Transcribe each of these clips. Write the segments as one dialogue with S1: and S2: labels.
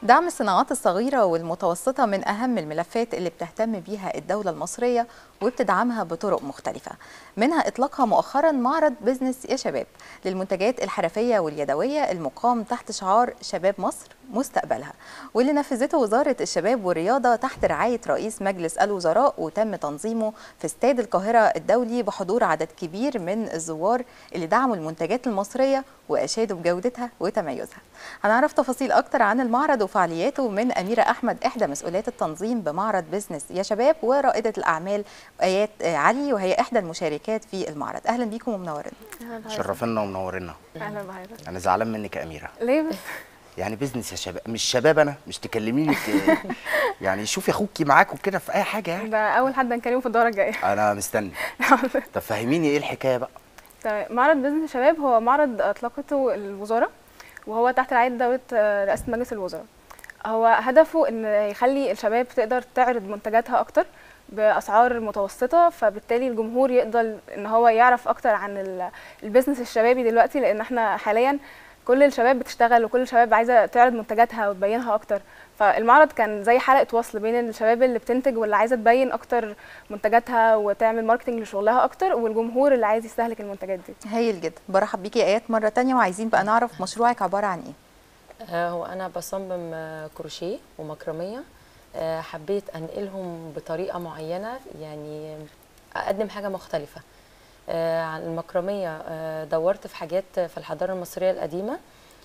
S1: دعم الصناعات الصغيرة والمتوسطة من أهم الملفات اللي بتهتم بيها الدولة المصرية وبتدعمها بطرق مختلفة منها إطلاقها مؤخرا معرض بزنس يا شباب للمنتجات الحرفية واليدوية المقام تحت شعار شباب مصر مستقبلها واللي نفذته وزارة الشباب والرياضة تحت رعاية رئيس مجلس الوزراء وتم تنظيمه في استاد القاهرة الدولي بحضور عدد كبير من الزوار اللي دعموا المنتجات المصرية وأشادوا بجودتها وتميزها هنعرف تفاصيل أكتر عن المعرض وفعالياته من أميرة أحمد إحدى مسؤوليات التنظيم بمعرض بزنس يا شباب ورائدة الأعمال آيات علي وهي إحدى المشاركات في المعرض أهلا بيكم ومنورين
S2: شرفنا ومنورنا
S3: اهلا بحضرتك
S2: انا زعلان منك يا اميره
S3: ليه بس
S2: يعني بيزنس يا شباب مش شباب انا مش تكلميني ت... يعني شوفي اخوكي معاك وكده في اي حاجه يعني
S3: ده اول حد هنكلمه في الدوره الجايه
S2: انا مستني طب فهميني ايه الحكايه بقى
S3: تمام معرض بزنس الشباب هو معرض اطلقته الوزاره وهو تحت رعايه دوله آه، رئاسه مجلس الوزراء هو هدفه ان يخلي الشباب تقدر تعرض منتجاتها اكتر باسعار متوسطه فبالتالي الجمهور يقدر ان هو يعرف اكتر عن ال- البيزنس الشبابي دلوقتي لان احنا حاليا كل الشباب بتشتغل وكل الشباب عايزه تعرض منتجاتها وتبينها اكتر فالمعرض كان زي حلقه وصل بين الشباب اللي بتنتج واللي عايزه تبين اكتر منتجاتها وتعمل ماركتنج لشغلها اكتر والجمهور اللي عايز يستهلك المنتجات دي
S1: هايل جدا برحب بيكي يا آيات مرة تانية وعايزين بقى نعرف مشروعك عبارة عن إيه
S4: آه، هو انا بصمم آه، كروشيه ومكرميه آه، حبيت انقلهم بطريقه معينه يعني اقدم حاجه مختلفه آه، عن المكرميه آه، دورت في حاجات في الحضاره المصريه القديمه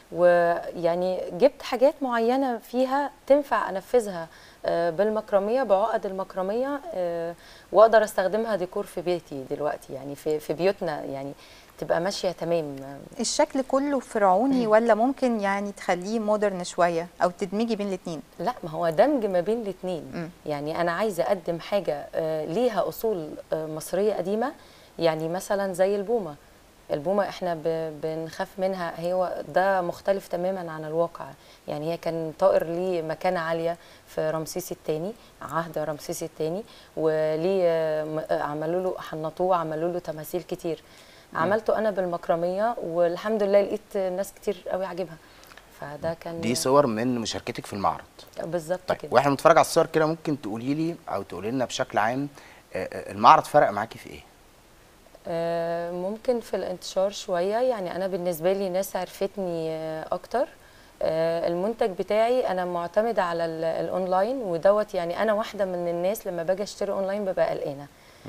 S4: ويعني جبت حاجات معينه فيها تنفع انفذها آه، بالمكرميه بعقد المكرميه آه، واقدر استخدمها ديكور في بيتي دلوقتي يعني في في بيوتنا يعني تبقى ماشيه تمام
S1: الشكل كله فرعوني ولا ممكن يعني تخليه مودرن شوية أو تدمجي بين الاتنين
S4: لا ما هو دمج ما بين الاثنين
S1: مم.
S4: يعني انا عايزه اقدم حاجه آه، ليها اصول آه، مصريه قديمه يعني مثلا زي البومه البومه احنا ب- بنخاف منها هي ده مختلف تماما عن الواقع يعني هي كان طائر ليه مكانه عاليه في رمسيس الثاني عهد رمسيس الثاني وليه آه، م- آه، عملوا له حنطوه عملوا له تماثيل كتير عملته انا بالمكرميه والحمد لله لقيت ناس كتير قوي عاجبها فده كان
S2: دي صور من مشاركتك في المعرض
S4: بالظبط
S2: طيب
S4: كده
S2: واحنا بنتفرج على الصور كده ممكن تقولي لي او تقولي لنا بشكل عام آه، آه، المعرض فرق معاكي في ايه
S4: آه، ممكن في الانتشار شوية يعني أنا بالنسبة لي ناس عرفتني آه، أكتر آه، المنتج بتاعي أنا معتمدة على ال- الأونلاين ودوت يعني أنا واحدة من الناس لما باجي أشتري أونلاين ببقى قلقانة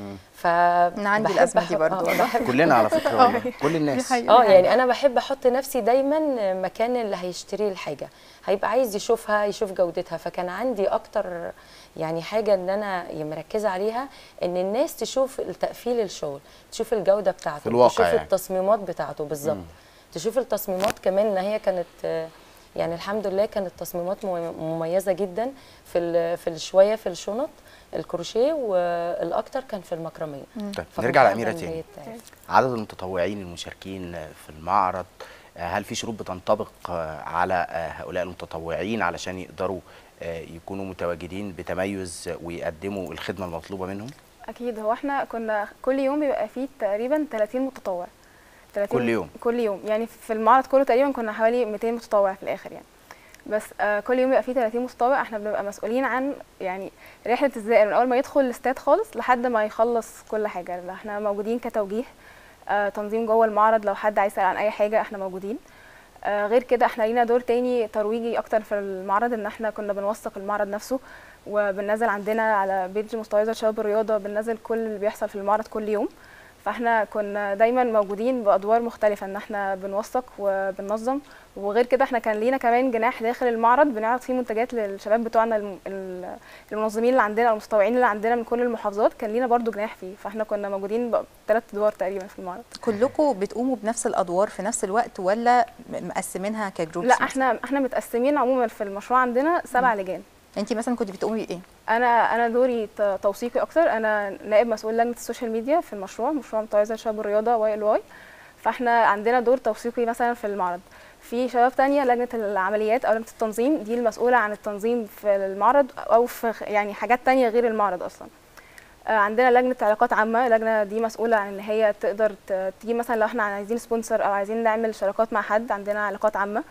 S4: ف
S1: أنا عندي
S4: بحب
S1: الأزمة دي
S4: أحط-
S1: برضو.
S4: آه، بحب
S2: كلنا على فكره والله كل الناس
S1: حقيقة.
S4: اه يعني انا بحب احط نفسي دايما مكان اللي هيشتري الحاجه هيبقى عايز يشوفها يشوف جودتها فكان عندي اكتر يعني حاجه ان انا مركزه عليها ان الناس تشوف التقفيل الشغل تشوف الجوده بتاعته
S2: في الواقع
S4: تشوف
S2: يعني.
S4: التصميمات بتاعته بالظبط تشوف التصميمات كمان ان هي كانت آه، يعني الحمد لله كانت تصميمات مم- مميزه جدا في ال- في الشويه في الشنط الكروشيه والاكتر كان في المكرميه
S2: طيب
S4: فكنت
S2: نرجع
S4: حابة
S2: لاميره
S4: إن هي
S2: تاني
S4: تتعرف.
S2: عدد المتطوعين المشاركين في المعرض آه، هل في شروط بتنطبق آه، على آه، هؤلاء المتطوعين علشان يقدروا آه، يكونوا متواجدين بتميز ويقدموا الخدمه المطلوبه منهم
S3: اكيد هو احنا كنا كل يوم بيبقى فيه تقريبا 30 متطوع 30
S2: كل يوم؟
S3: كل يوم يعني في المعرض كله تقريبا كنا حوالي 200 متطوع في الاخر يعني بس آه كل يوم بيبقى فيه 30 متطوع احنا بنبقى مسؤولين عن يعني رحله الزائر من اول ما يدخل الاستاد خالص لحد ما يخلص كل حاجه احنا موجودين كتوجيه آه تنظيم جوه المعرض لو حد عايز يسال عن اي حاجه احنا موجودين آه غير كده احنا لينا دور تاني ترويجي اكتر في المعرض ان احنا كنا بنوثق المعرض نفسه وبننزل عندنا على بيج مستويزة شباب الرياضة بننزل كل اللي بيحصل في المعرض كل يوم فاحنا كنا دايما موجودين بادوار مختلفه ان احنا بنوثق وبننظم وغير كده احنا كان لينا كمان جناح داخل المعرض بنعرض فيه منتجات للشباب بتوعنا الم- ال- المنظمين اللي عندنا او المستوعبين اللي عندنا من كل المحافظات كان لينا برضو جناح فيه فاحنا كنا موجودين بثلاث ادوار تقريبا في المعرض
S1: كلكم بتقوموا بنفس الأدوار في نفس الوقت ولا م- مقسمينها كجروبس
S3: لا احنا احنا متقسمين عموما في المشروع عندنا سبع لجان
S1: انت مثلا كنت بتقومي بايه
S3: انا انا دوري ت- توثيقي اكتر انا نائب مسؤول لجنه السوشيال ميديا في المشروع مشروع متوازن شباب الرياضه واي ال واي فاحنا عندنا دور توثيقي مثلا في المعرض في شباب تانية لجنه العمليات او لجنه التنظيم دي المسؤوله عن التنظيم في المعرض او في خ- يعني حاجات تانية غير المعرض اصلا آه، عندنا لجنه علاقات عامه اللجنه دي مسؤوله عن ان هي تقدر ت- تجيب مثلا لو احنا عايزين سبونسر او عايزين نعمل شراكات مع حد عندنا علاقات عامه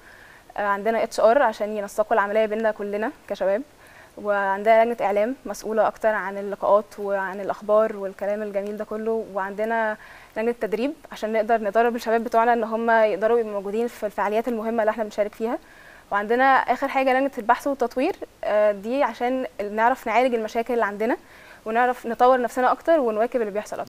S3: آه، عندنا اتش ار عشان ينسقوا العمليه بيننا كلنا كشباب وعندنا لجنه اعلام مسؤوله اكتر عن اللقاءات وعن الاخبار والكلام الجميل ده كله وعندنا لجنه تدريب عشان نقدر ندرب الشباب بتوعنا ان هم يقدروا يبقوا موجودين في الفعاليات المهمه اللي احنا بنشارك فيها وعندنا اخر حاجه لجنه البحث والتطوير آه، دي عشان نعرف نعالج المشاكل اللي عندنا ونعرف نطور نفسنا اكتر ونواكب اللي بيحصل أكتر.